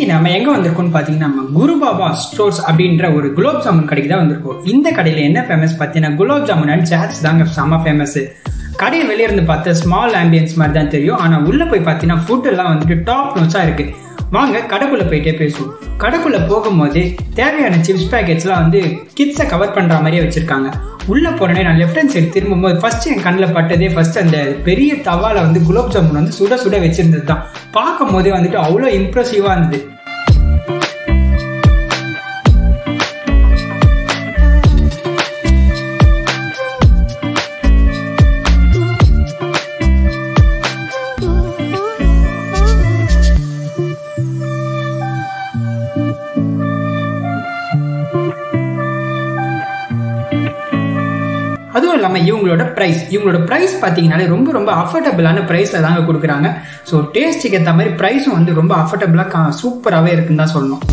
இன்னைக்கு நம்ம எங்க வந்திருக்கோம்னு பாத்தீங்கன்னா நம்ம குரு பாபா ஸ்டோர்ஸ் அப்படின்ற ஒரு குலோப் ஜாமுன் கடைக்கு தான் வந்திருக்கோம் இந்த கடையில என்ன ஃபேமஸ் பார்த்தீங்கன்னா குலோப் ஜாமுன் அண்ட் சாட்ஸ் தாங்க செம்ம ஃபேமஸ் கடையை வெளியே இருந்து பார்த்தா ஸ்மால் ஆம்பியன்ஸ் மாதிரி தான் தெரியும் ஆனா உள்ள போய் பார்த்தீங்கன்னா ஃபுட் எல்லாம் வந்துட்டு டாப் நோட்ஸா இருக்கு வாங்க கடைக்குள்ள போயிட்டே பேசுவோம் கடைக்குள்ள போகும்போது தேவையான சிப்ஸ் பேக்கெட்ஸ்லாம் வந்து கிட்ஸை கவர் பண்ற மாதிரியே வச்சிருக்காங்க உள்ள போனே நான் லெஃப்ட் ஹேண்ட் சைடு திரும்பும்போது ஃபர்ஸ்ட் என் கண்ணில் பட்டதே ஃபர்ஸ்ட் அந்த பெரிய தவால வந்து குலோப் ஜாமுன் வந்து சுட சுட வச்சிருந்தது தான் பார்க்கும் போதே வந்துட்டு அவ்வளோ இம்ப்ரெசிவா இருந்தது அதுவும் இல்லாமல் இவங்களோட ப்ரைஸ் இவங்களோட ப்ரைஸ் பார்த்தீங்கன்னாலே ரொம்ப ரொம்ப அஃபோர்டபுளான ப்ரைஸில் தாங்க கொடுக்குறாங்க ஸோ டேஸ்ட்டுக்கு ஏற்ற மாதிரி ப்ரைஸும் வந்து ரொம்ப அஃபோர்டபுளாக சூப்பராகவே இருக்குன்னு தான் சொல்லணும்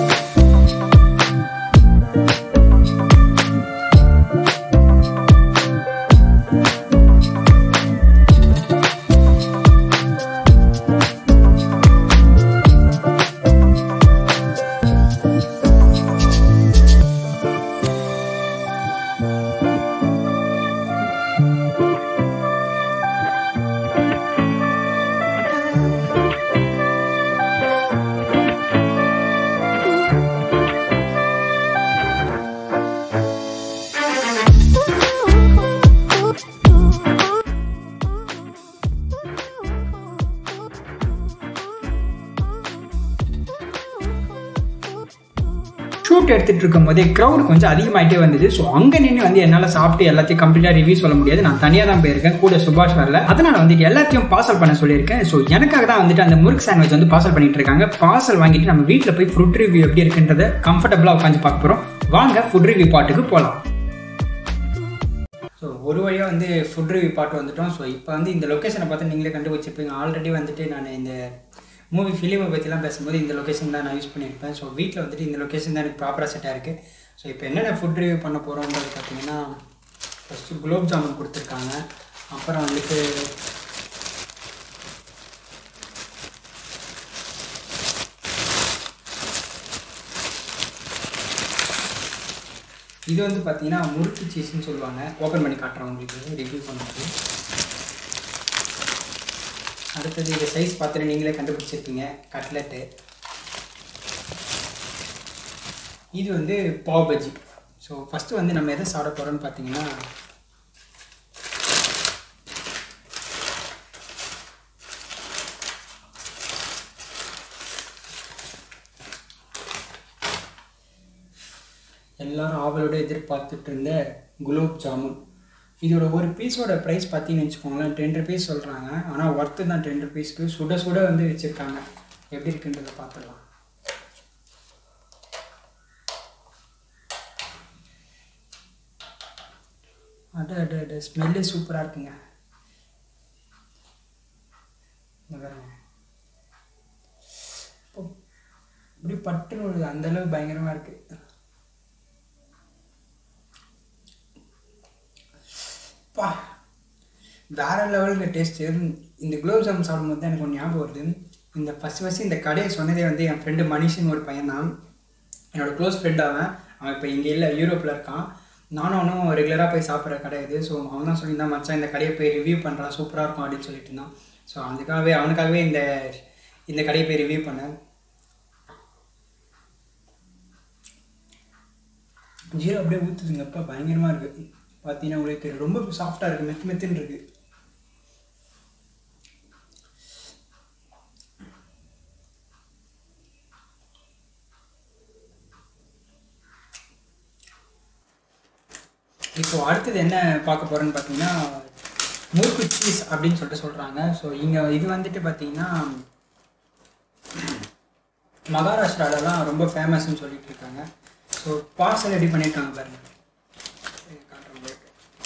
ஷூட் எடுத்துட்டு இருக்கும் போதே க்ரௌட் கொஞ்சம் அதிகமாயிட்டே வந்தது ஸோ அங்கே நின்று வந்து என்னால் சாப்பிட்டு எல்லாத்தையும் கம்ப்ளீட்டாக ரிவ்யூ சொல்ல முடியாது நான் தனியாக தான் போயிருக்கேன் கூட சுபாஷ் வரல அதனால வந்துட்டு எல்லாத்தையும் பார்சல் பண்ண சொல்லியிருக்கேன் ஸோ எனக்காக தான் வந்துட்டு அந்த முறுக்கு சாண்ட்விச் வந்து பார்சல் பண்ணிட்டு இருக்காங்க பார்சல் வாங்கிட்டு நம்ம வீட்டில் போய் ஃபுட் ரிவ்யூ எப்படி இருக்குன்றத கம்ஃபர்டபுளாக உட்காந்து பார்க்க போகிறோம் வாங்க ஃபுட் ரிவ்யூ பாட்டுக்கு போகலாம் ஸோ ஒரு வழியாக வந்து ஃபுட் ரிவ்யூ பாட்டு வந்துட்டோம் ஸோ இப்போ வந்து இந்த லொக்கேஷனை பார்த்து நீங்களே கண்டுபிடிச்சிருப்பீங்க ஆல்ரெடி வந்துட்டு நான் இந்த மூவி ஃபிலிமை பற்றிலாம் பேசும்போது இந்த லொக்கேஷன் தான் நான் யூஸ் பண்ணியிருப்பேன் ஸோ வீட்டில் வந்துட்டு இந்த லொக்கேஷன் தான் எனக்கு ப்ராப்பராக செட்டாக இருக்குது ஸோ இப்போ என்னென்ன ஃபுட் ரிவ்யூ பண்ண போகிறோன்றது பார்த்தீங்கன்னா ஃபஸ்ட்டு குலோப் ஜாமுன் கொடுத்துருக்காங்க அப்புறம் வந்துட்டு இது வந்து பார்த்தீங்கன்னா முறுக்கு சீஸ்ன்னு சொல்லுவாங்க ஓப்பன் பண்ணி காட்டுறேன் உங்களுக்கு ரிவ்யூ பண்ணுறது அடுத்தது இந்த சைஸ் பார்த்துட்டு நீங்களே கண்டுபிடிச்சிருப்பீங்க கட்லெட்டு இது வந்து பாவ் பஜ்ஜி ஸோ ஃபஸ்ட்டு வந்து நம்ம எதை சாப்பிட போகிறோம்னு பார்த்தீங்கன்னா எல்லாரும் ஆவலோட எதிர்பார்த்துட்டு இருந்த குலோப் ஜாமுன் இதோட ஒரு பீஸோட ப்ரைஸ் பார்த்தீங்கன்னு வச்சுக்கோங்களேன் டென் ருபீஸ் சொல்கிறாங்க ஆனால் ஒர்த்து தான் டென் ருபீஸ்க்கு சுட சுட வந்து வச்சுருக்காங்க எப்படி இருக்குன்றதை பார்த்துடலாம் அட அட அட ஸ்மெல்லே சூப்பராக இருக்குங்க இந்த பாருங்க இப்போ இப்படி பட்டுன்னு விழுது அந்தளவு பயங்கரமாக இருக்குது பா வேற லெவலுக்கு டேஸ்ட்டு இந்த குலோப் ஜாமுன் சாப்பிடும்போது தான் எனக்கு ஒன்று ஞாபகம் வருது இந்த ஃபஸ்ட் ஃபஸ்ட்டு இந்த கடையை சொன்னதே வந்து என் ஃப்ரெண்டு மனிஷன் ஒரு பையன் தான் என்னோட க்ளோஸ் ஃப்ரெண்ட் அவன் அவன் இப்போ இங்கே இல்லை யூரோப்பில் இருக்கான் நானும் அவனும் ரெகுலராக போய் சாப்பிட்ற கடை இது ஸோ அவன் தான் சொல்லியிருந்தான் மச்சான் இந்த கடையை போய் ரிவ்யூ பண்ணுறான் சூப்பராக இருக்கும் அப்படின்னு சொல்லிட்டு இருந்தான் ஸோ அதுக்காகவே அவனுக்காகவே இந்த இந்த கடையை போய் ரிவ்யூ பண்ணேன் ஜீரோ அப்படியே ஊற்றுதுங்கப்பா பயங்கரமாக இருக்குது பார்த்தீங்கன்னா உங்களுக்கு தெரியும் ரொம்ப சாஃப்டாக இருக்குது மெத்து மெத்துன்னு இருக்குது இப்போ அடுத்தது என்ன பார்க்க போகிறேன்னு பார்த்தீங்கன்னா முறுக்கு சீஸ் அப்படின்னு சொல்லிட்டு சொல்கிறாங்க ஸோ இங்கே இது வந்துட்டு பார்த்தீங்கன்னா மகாராஷ்டிராலலாம் ரொம்ப ஃபேமஸ்ன்னு சொல்லிட்டு இருக்காங்க ஸோ பார்சல் ரெடி பண்ணியிருக்காங்க பாருங்க காட்டுறேன் உங்களுக்கு.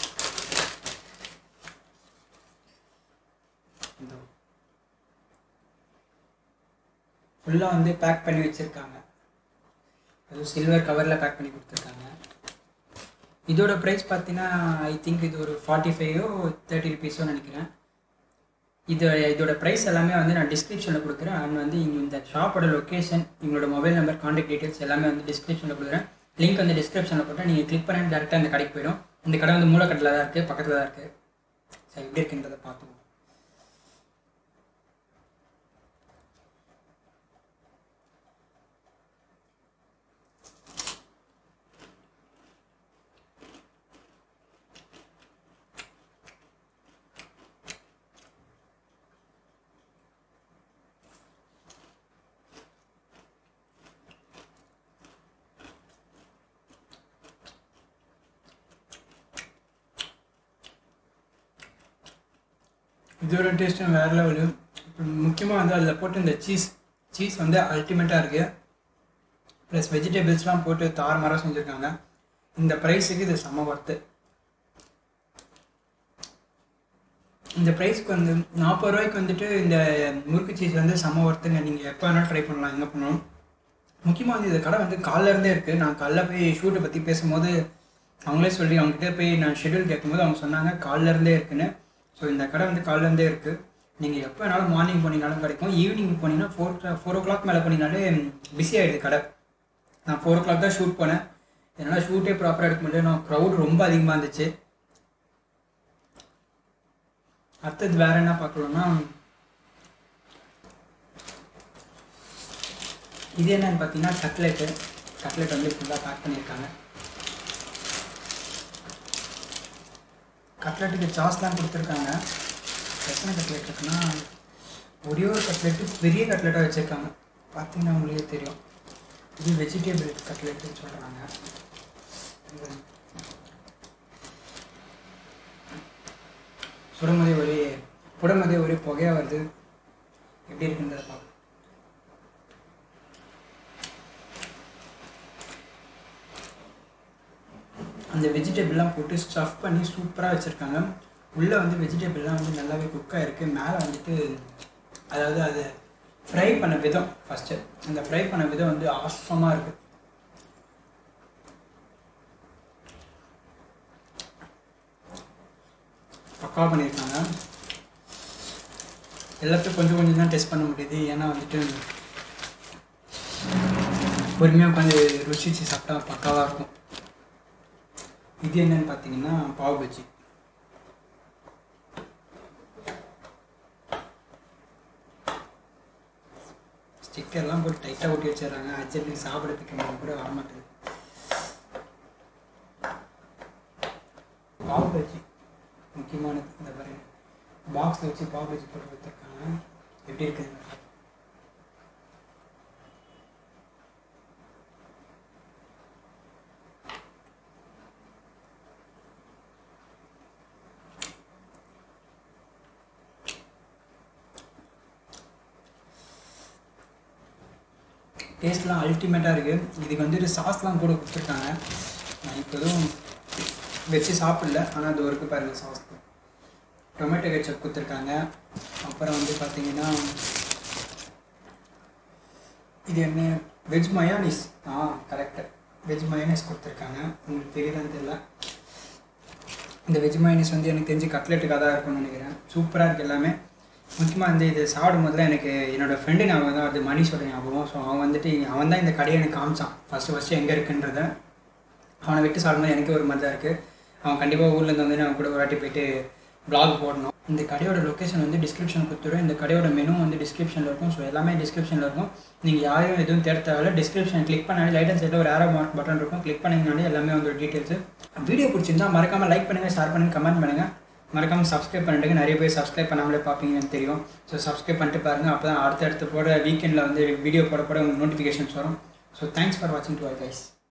இதோ. ஃபுல்லாக வந்து பேக் பண்ணி வச்சுருக்காங்க அதுவும் சில்வர் கவரில் பேக் பண்ணி கொடுத்துருக்காங்க இதோட ப்ரைஸ் பார்த்தீங்கன்னா ஐ திங்க் இது ஒரு ஃபார்ட்டி ஃபைவோ தேர்ட்டி ருபீஸோ நினைக்கிறேன் இது இதோட ப்ரைஸ் எல்லாமே வந்து நான் டிஸ்கிரிப்ஷனில் கொடுக்குறேன் அண்ட் வந்து இங்க இந்த ஷாப்போட லொக்கேஷன் எங்களோட மொபைல் நம்பர் காண்டாக்ட் டீட்டெயில்ஸ் எல்லாமே வந்து டிஸ்கிரிப்ஷனில் கொடுக்குறேன் லிங்க் வந்து டிஸ்கிரிப்ஷனில் போட்டால் நீங்கள் கிளிக் பண்ணி டேரெக்டாக இந்த கடைக்கு போயிடும் இந்த கடை வந்து மூலக்கட்டில் தான் இருக்குது பக்கத்தில் தான் இருக்குது சரி எப்படி இருக்குன்றதை பார்த்துக்கோ இதோட டேஸ்ட்டும் வேறு லெவலு முக்கியமாக வந்து அதில் போட்டு இந்த சீஸ் சீஸ் வந்து அல்டிமேட்டாக இருக்குது ப்ளஸ் வெஜிடபிள்ஸ்லாம் போட்டு தாறுமாறாக செஞ்சுருக்காங்க இந்த ப்ரைஸுக்கு இது செம்ம ஒர்த்து இந்த ப்ரைஸ்க்கு வந்து நாற்பது ரூபாய்க்கு வந்துட்டு இந்த முறுக்கு சீஸ் வந்து செம்ம ஒர்த்துங்க நீங்கள் எப்போ வேணாலும் ட்ரை பண்ணலாம் எங்கே பண்ணணும் முக்கியமாக வந்து இந்த கடை வந்து காலைல இருந்தே இருக்குது நான் காலைல போய் ஷூட்டை பற்றி பேசும்போது அவங்களே சொல்லி அவங்ககிட்ட போய் நான் ஷெட்யூல் கேட்கும்போது அவங்க சொன்னாங்க காலைல இருந்தே இருக்குன்னு ஸோ இந்த கடை வந்து காலைல இருந்தே இருக்குது நீங்கள் எப்போ வேணாலும் மார்னிங் போனீங்கனாலும் கிடைக்கும் ஈவினிங் போனீங்கன்னா ஃபோர் ஃபோர் ஓ கிளாக் மேலே போனீங்கனாலே பிஸி ஆகிடுது கடை நான் ஃபோர் ஓ கிளாக் தான் ஷூட் பண்ணேன் என்னால் ஷூட்டே ப்ராப்பராக எடுக்க முடியல நான் க்ரௌட் ரொம்ப அதிகமாக இருந்துச்சு அடுத்தது வேற என்ன பார்க்கலாம்னா இது என்னன்னு பார்த்தீங்கன்னா கட்லெட்டு கட்லெட் வந்து ஃபுல்லாக பேக் பண்ணியிருக்காங்க கட்லெட்டுக்கு சாஸ்லாம் கொடுத்துருக்காங்க எத்தனை கட்லெட் இருக்குன்னா ஒரே ஒரு கட்லெட்டு பெரிய கட்லெட்டாக வச்சுருக்காங்க பார்த்தீங்கன்னா உங்களுக்கே தெரியும் இது வெஜிடேபிள் கட்லெட்டுன்னு சொல்கிறாங்க சுடும்போதே ஒரே புடும்போதே ஒரே புகையாக வருது எப்படி இருக்குன்றத பார்ப்போம் அந்த வெஜிடபிள்லாம் போட்டு ஸ்டஃப் பண்ணி சூப்பராக வச்சுருக்காங்க உள்ளே வந்து வெஜிடபிள்லாம் வந்து நல்லாவே குக் ஆகிருக்கு மேலே வந்துட்டு அதாவது அது ஃப்ரை பண்ண விதம் ஃபஸ்ட்டு அந்த ஃப்ரை பண்ண விதம் வந்து ஆசமாக இருக்குது பக்கா பண்ணியிருக்காங்க எல்லாத்தையும் கொஞ்சம் கொஞ்சம் தான் டெஸ்ட் பண்ண முடியுது ஏன்னா வந்துட்டு பொறுமையாக உட்காந்து ருசிச்சு சாப்பிட்டா பக்காவாக இருக்கும் இது என்னன்னு பார்த்தீங்கன்னா பாவ் பஜ்ஜி ஸ்டிக்கர்லாம் போட்டு டைட்டாக ஒட்டி வச்சிடுறாங்க அர்ஜென்ட்டுக்கு சாப்பிட்றதுக்கு நம்ம கூட வரமாட்டேது பாவ் பஜ்ஜி முக்கியமானது இந்த பாருங்க பாக்ஸில் வச்சு பாவ் பஜ்ஜி போட்டு கொடுத்துருக்காங்க எப்படி இருக்குது டேஸ்ட்லாம் அல்டிமேட்டாக இருக்குது இதுக்கு வந்துட்டு சாஸ்லாம் கூட கொடுத்துருக்காங்க நான் இப்போ எதுவும் வச்சு சாப்பிடல ஆனால் அது ஒருக்கு பாருங்கள் சாஸ் டொமேட்டோ கெச்சப் கொடுத்துருக்காங்க அப்புறம் வந்து பார்த்தீங்கன்னா இது என்ன வெஜ் மயோனிஸ் ஆ கரெக்டு வெஜ் மயோனிஸ் கொடுத்துருக்காங்க உங்களுக்கு தெரியுதான்னு தெரியல இந்த வெஜ் மயோனிஸ் வந்து எனக்கு தெரிஞ்சு கட்லெட்டுக்காக தான் இருக்கும்னு நினைக்கிறேன் சூப்பராக இருக்குது எல்லாமே முக்கியமாக வந்து இது சாப்பிடும் போதுல எனக்கு என்னோட ஃப்ரெண்டு ஞாபகம் தான் அது மணிஷோட ஞாபகம் ஸோ அவன் வந்துட்டு அவன் தான் இந்த கடையை எனக்கு காமிச்சான் ஃபஸ்ட்டு ஃபஸ்ட்டு எங்கே இருக்குன்றத அவனை விட்டு சாப்பிடும்போது எனக்கு ஒரு மாதிரி தான் இருக்குது அவன் கண்டிப்பாக ஊர்லேருந்து வந்து நான் கூட ஒரு வாட்டி போயிட்டு vlog போடணும் இந்த கடையோட லொக்கேஷன் வந்து டிஸ்கிரிப்ஷன் கொடுத்துருவோம் இந்த கடையோட மெனு வந்து டிஸ்கிரிப்ஷனில் இருக்கும் ஸோ எல்லாமே டிஸ்கிரிப்ஷனில் இருக்கும் நீங்கள் யாரும் எதுவும் தேட தேவையில்ல டிஸ்கிரிப்ஷன் கிளிக் பண்ணாலே லைட் அண்ட் சைடில் ஒரு ஆரோ மார்க் பட்டன் இருக்கும் கிளிக் பண்ணிங்கனாலே எல்லாமே வந்து டீட்டெயில்ஸ் வீடியோ பிடிச்சிருந்தா மறக்காமல் லைக் பண்ணுங்கள் ஷேர் பண்ணுங்கள் கமெண்ட் பண்ணுங்கள் மறக்காமல் சப்ஸ்கிரைப் பண்ணிட்டு நிறைய பேர் சப்ஸ்கிரைப் பண்ணாமலே பார்ப்பீங்கன்னு எனக்கு தெரியும் ஸோ சப்ஸ்கிரைப் பண்ணிட்டு பாருங்கள் அப்போ தான் அடுத்தடுத்து போட வீக்கெண்டில் வந்து வீடியோ போட போட உங்களுக்கு நோட்டிஃபிகேஷன்ஸ் வரும் ஸோ தேங்க்ஸ் ஃபார் வாட்சிங் டு ஐ கைஸ்